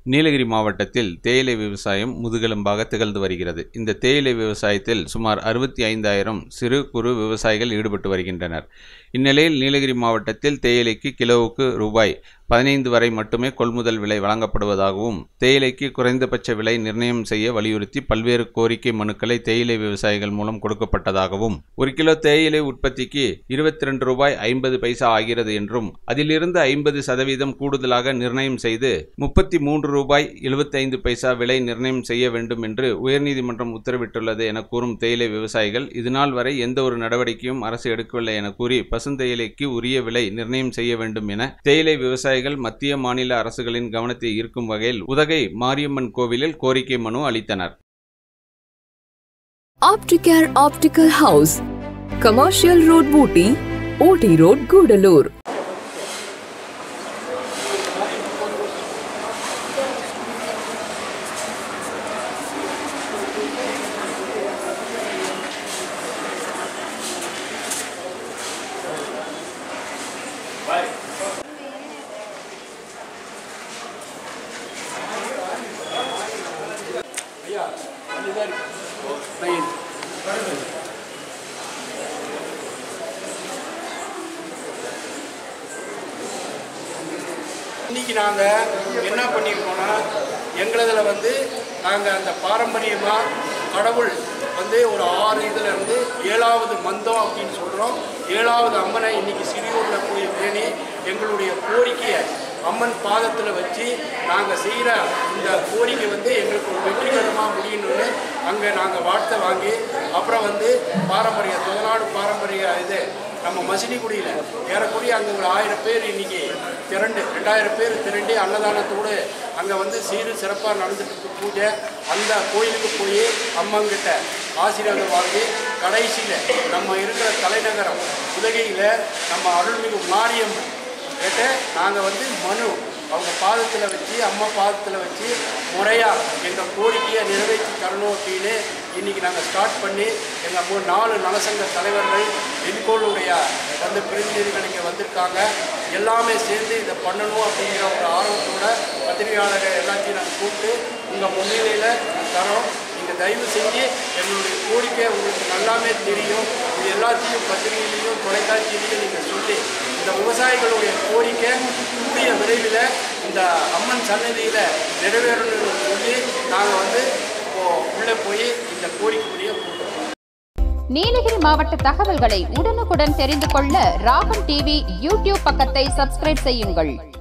நீலகிரி மாவட்டத்தில் தேயிலை விவசாயம் முதுகெலும்பாக திகழ்ந்து வருகிறது இந்த தேயிலை விவசாயத்தில் சுமார் அறுபத்தி ஐந்தாயிரம் சிறு குறு விவசாயிகள் ஈடுபட்டு வருகின்றனர் இந்நிலையில் நீலகிரி மாவட்டத்தில் தேயிலைக்கு கிலோவுக்கு ரூபாய் பதினைந்து வரை மட்டுமே கொள்முதல் விலை வழங்கப்படுவதாகவும் தேயிலைக்கு குறைந்தபட்ச விலை நிர்ணயம் செய்ய வலியுறுத்தி பல்வேறு கோரிக்கை மனுக்களை தேயிலை விவசாயிகள் மூலம் கொடுக்கப்பட்டதாகவும் ஒரு கிலோ தேயிலை உற்பத்திக்கு இருபத்தி ரெண்டு ரூபாய் ஐம்பது பைசா ஆகிறது என்றும் அதிலிருந்து ஐம்பது சதவீதம் கூடுதலாக நிர்ணயம் செய்து முப்பத்தி மூன்று ரூபாய் எழுபத்தைந்து பைசா விலை நிர்ணயம் செய்ய வேண்டும் என்று உயர்நீதிமன்றம் உத்தரவிட்டுள்ளது என கூறும் தேயிலை விவசாயிகள் இதுநாள் வரை எந்த ஒரு நடவடிக்கையும் அரசு எடுக்கவில்லை என கூறி பசுந்தேயிலைக்கு உரிய விலை நிர்ணயம் செய்ய வேண்டும் என தேயிலை விவசாயிகள் மத்திய மாநில அரசுகளின் கவனத்தை ஈர்க்கும் வகையில் உதகை மாரியம்மன் கோவிலில் கோரிக்கை மனு அளித்தனர் Opticare Optical House, Commercial Road, Booty, OT Road, Gudalur. இன்னைக்கு நாங்கள் என்ன பண்ணியிருக்கோம்னா எங்களதில் வந்து நாங்கள் அந்த பாரம்பரியமாக கடவுள் வந்து ஒரு ஆறு இதில் இருந்து ஏழாவது மந்தம் அப்படின்னு சொல்கிறோம் ஏழாவது அம்மனை இன்னைக்கு சிறியூரில் போய் பேணி எங்களுடைய கோரிக்கையை அம்மன் பாதத்தில் வச்சு நாங்கள் செய்கிற இந்த கோரிக்கை வந்து எங்களுக்கு ஒரு வெற்றிகரமாக முடியணும்னு அங்கே நாங்கள் வாழ்த்தை வாங்கி அப்புறம் வந்து பாரம்பரிய தொலைநாடு பாரம்பரிய இது நம்ம மசினிக்குடியில் ஏறக்குறைய அங்கே ஒரு ஆயிரம் பேர் இன்னைக்கு திரண்டு ரெண்டாயிரம் பேர் திரண்டு அன்னதானத்தோடு அங்கே வந்து சீரு சிறப்பாக நடந்துட்டு இருக்கு பூஜை அந்த கோயிலுக்கு போய் அம்மங்கிட்ட ஆசீர்வாதம் வாங்கி கடைசியில் நம்ம இருக்கிற தலைநகரம் உதகையில் நம்ம அருள்மிகு மாரியம்மன் கேட்டு நாங்கள் வந்து மனு அவங்க பாதத்தில் வச்சு அம்மா பாதத்தில் வச்சு முறையாக எங்கள் கோரிக்கையை நிறைவேற்றி தரணும் அப்படின்னு இன்றைக்கி நாங்கள் ஸ்டார்ட் பண்ணி எங்கள் மூணு நாலு நலசங்க தலைவர்கள் என்கோளுடைய வந்து பிரதிநிதிகள் இங்கே வந்திருக்காங்க எல்லாமே சேர்ந்து இதை பண்ணணும் அப்படிங்கிற ஒரு ஆர்வத்தோட பத்திரிகையாளர்கள் எல்லாத்தையும் நாங்கள் கூப்பிட்டு உங்கள் முன்னிலையில் தரோம் நீங்கள் தயவு செஞ்சு எங்களுடைய கோரிக்கை உங்களுக்கு நல்லாமே தெரியும் இது எல்லாத்தையும் பத்திரிகையிலையும் தொலைக்காட்சியிலையும் நீங்கள் சொல்லி இந்த விவசாயிகளுடைய கோரிக்கை கூடிய விரைவில் இந்த அம்மன் சன்னதியில் நிறைவேறணும்னு சொல்லி நாங்கள் வந்து இப்போ உள்ளே போய் இந்த கோரிக்கையுடைய கொடுக்குறோம் நீலகிரி மாவட்ட தகவல்களை உடனுக்குடன் தெரிந்து கொள்ள ராகம் டிவி யூடியூப் பக்கத்தை சப்ஸ்கிரைப் செய்யுங்கள்